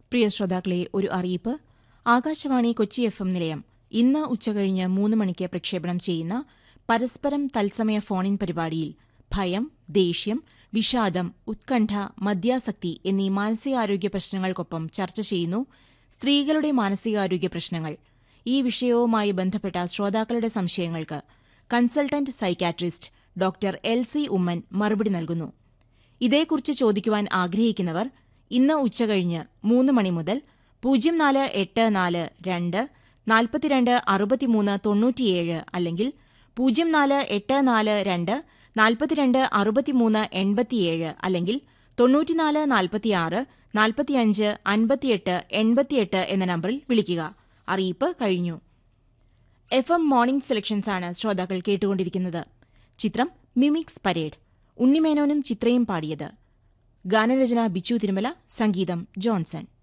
പ്രിയ ശ്രോതാക്കളെ ഒരു അറിയിപ്പ് ആകാശവാണി കൊച്ചി എഫ് എം നിലയം ഇന്ന് ഉച്ചകഴിഞ്ഞ് മൂന്ന് മണിക്ക് പ്രക്ഷേപണം ചെയ്യുന്ന പരസ്പരം തത്സമയ ഫോണിൻ പരിപാടിയിൽ ഭയം ദേഷ്യം വിഷാദം ഉത്കണ്ഠ മദ്യാസക്തി എന്നീ മാനസികാരോഗ്യ പ്രശ്നങ്ങൾക്കൊപ്പം ചർച്ച ചെയ്യുന്നു സ്ത്രീകളുടെ മാനസികാരോഗ്യ പ്രശ്നങ്ങൾ ഈ വിഷയവുമായി ബന്ധപ്പെട്ട ശ്രോതാക്കളുടെ സംശയങ്ങൾക്ക് consultant psychiatrist doctor L C Oommen മറുപടി നൽകുന്നു ഇതേക്കുറിച്ച് ചോദിക്കുവാൻ ആഗ്രഹിക്കുന്നവർ ഇന്ന് ഉച്ചകഴിഞ്ഞ് മൂന്ന് മണി മുതൽ പൂജ്യം നാല് എട്ട് നാല് രണ്ട് നാൽപ്പത്തിരണ്ട് അറുപത്തിമൂന്ന് തൊണ്ണൂറ്റിയേഴ് അല്ലെങ്കിൽ പൂജ്യം നാല് എട്ട് നാല് രണ്ട് നാൽപ്പത്തിരണ്ട് അറുപത്തിമൂന്ന് എൺപത്തിയേഴ് അല്ലെങ്കിൽ തൊണ്ണൂറ്റിനാല് നാൽപ്പത്തിയാറ് നാൽപ്പത്തിയഞ്ച് അൻപത്തിയെട്ട് എൺപത്തിയെട്ട് എന്ന നമ്പറിൽ വിളിക്കുക അറിയിപ്പ് കഴിഞ്ഞു എഫ് എം മോർണിംഗ് സെലക്ഷൻസ് ആണ് ശ്രോതാക്കൾ കേട്ടുകൊണ്ടിരിക്കുന്നത് ചിത്രം മിമിക്സ് പരേഡ് ഉണ്ണിമേനോനും ചിത്രയും പാടിയത് ഗാനരചന ബിച്ചു തിരുമല സംഗീതം ജോൺസൺ